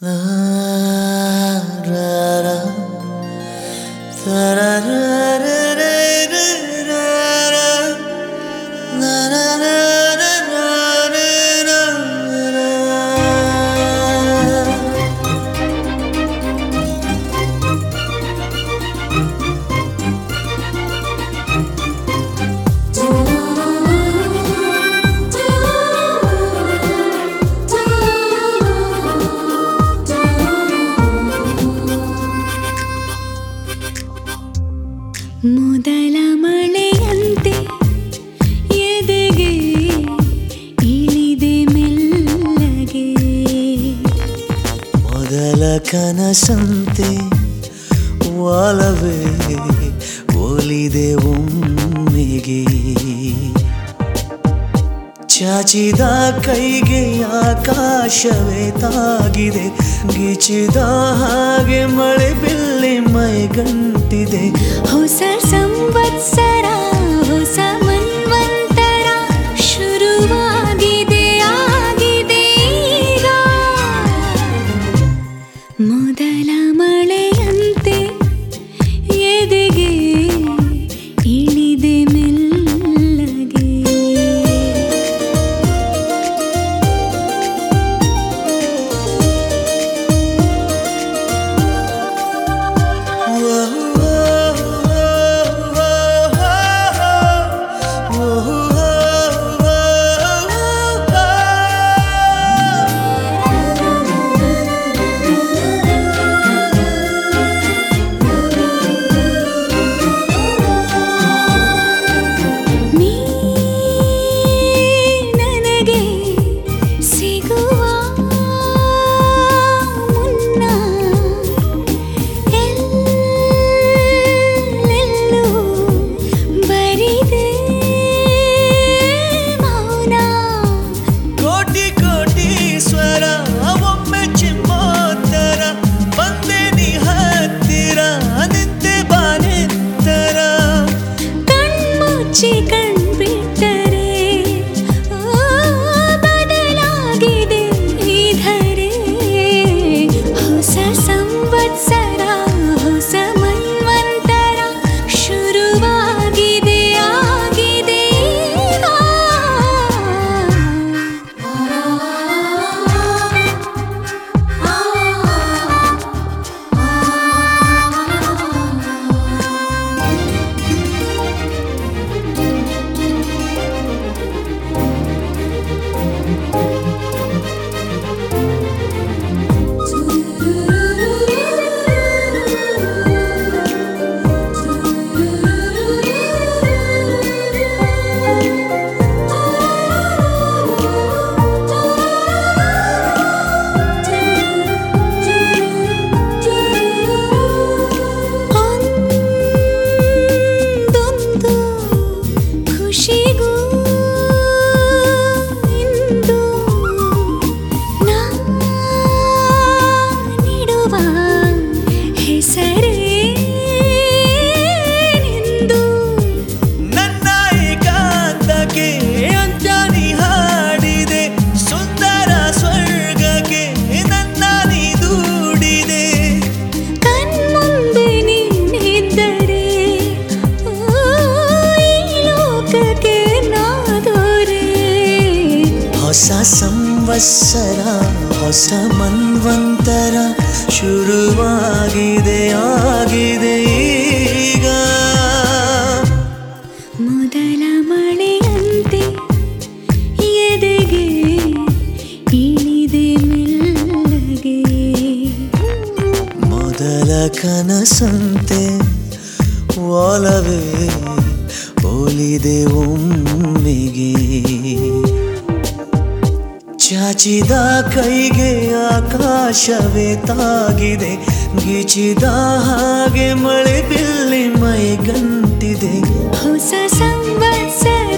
ಮೊದಲ ಮಳೆಯಂತೆ ಎದೆಗೆ ಇಳಿದೆ ಮೆಲ್ಲಗೆ ಮೊದಲ ಕನಸಂತೆ ಒಲವೇ ಒಲಿದೆ ಒಮ್ಮೆಗೆ ಚಾಚಿದ ಕೈಗೆ ಆಕಾಶವೇ ತಾಗಿದೆ ಗಿಚಿದ ಹಾಗೆ ಮಳೆ ಬಿಲ್ಲಿ ಮೈಗಂಟಿದೆ ಹೊಸ ಸಂವತ್ಸರ ಹೊಸ ಮನ್ವಂತರ ಶುರುವಾಗಿದೆ ಆಗಿದೆ ಈಗ ಮೊದಲ ಮಳೆಯಂತೆ ಎದೆಗೆ ಇಳಿದೆ ಮೆಲ್ಲಗೆ ನೀ ನನಗೆ ಸಿಗುವ ಮುನ್ನ ಎಲ್ಲೆಲ್ಲೂ ಬರಿದೆ ಮೌನ ಕೋಟಿ ಕೋಟಿ ಸ್ವರ ಒಮ್ಮೆ ಚಿಮ್ಮೋತ್ತರ ಬಂದೆ ನೀ ಹತ್ತಿರ ನಿಂತೆ ಬಾನೆತ್ತರ ಕಣ್ಮುಚ್ಚಿ ಕಣ್ಬಿಟ್ಟರೆ ಓ, ಬದಲಾಗಿದೆ ಈ ಧರೆ ಹೊಸ ಸಂವತ್ಸರ ಹೊಸ ಮನ್ವಂತರ ಶುರುವಾಗಿದೆ ಆಗಿದೆ ಈಗ. ಒಂದೊಂದು ಖುಷಿಗೂ ಇಂದು ನಾ ನೀಡುವ ಹೆಸರೇ ನಿಂದು ನನ್ನ ಏಕಾಂತಕ್ಕೆ ಅಂಜಾನಿ ಹಾಡಿದೆ ಸುಂದರ ಸ್ವರ್ಗಕ್ಕೆ ನನ್ನ ನೀ ದೂಡಿದೆ ಕಣ್ಮುಂದೆ ನೀನಿದ್ದರೆ ಓ, ಈ ಲೋಕಕ್ಕೆ ನಾದೋರೆ ಹೊಸ ಸಂವತ್ಸರ ಹೊಸ ಮನ್ವಂತರ ಶುರುವಾಗಿದೆ ಆಗಿದೆ ಈಗ ಮೊದಲ ಮಳೆಯಂತೆ ಎದೆಗೆ ಇಳಿದೆ ಮೆಲ್ಲಗೆ ಮೊದಲ ಕನಸಂತೆ ಒಲವೇ ಒಲಿದೆ ಒಮ್ಮೆಗೆ ಚಾಚಿದ ಕೈಗೆ ಆಕಾಶವೇ ತಾಗಿದೆ ಗಿಚಿದ ಹಾಗೆ ಮಳೆ ಬಿಲ್ಲಿ ಮೈಗಂಟಿದೆ ಹೊಸ ಸಂವತ್ಸರ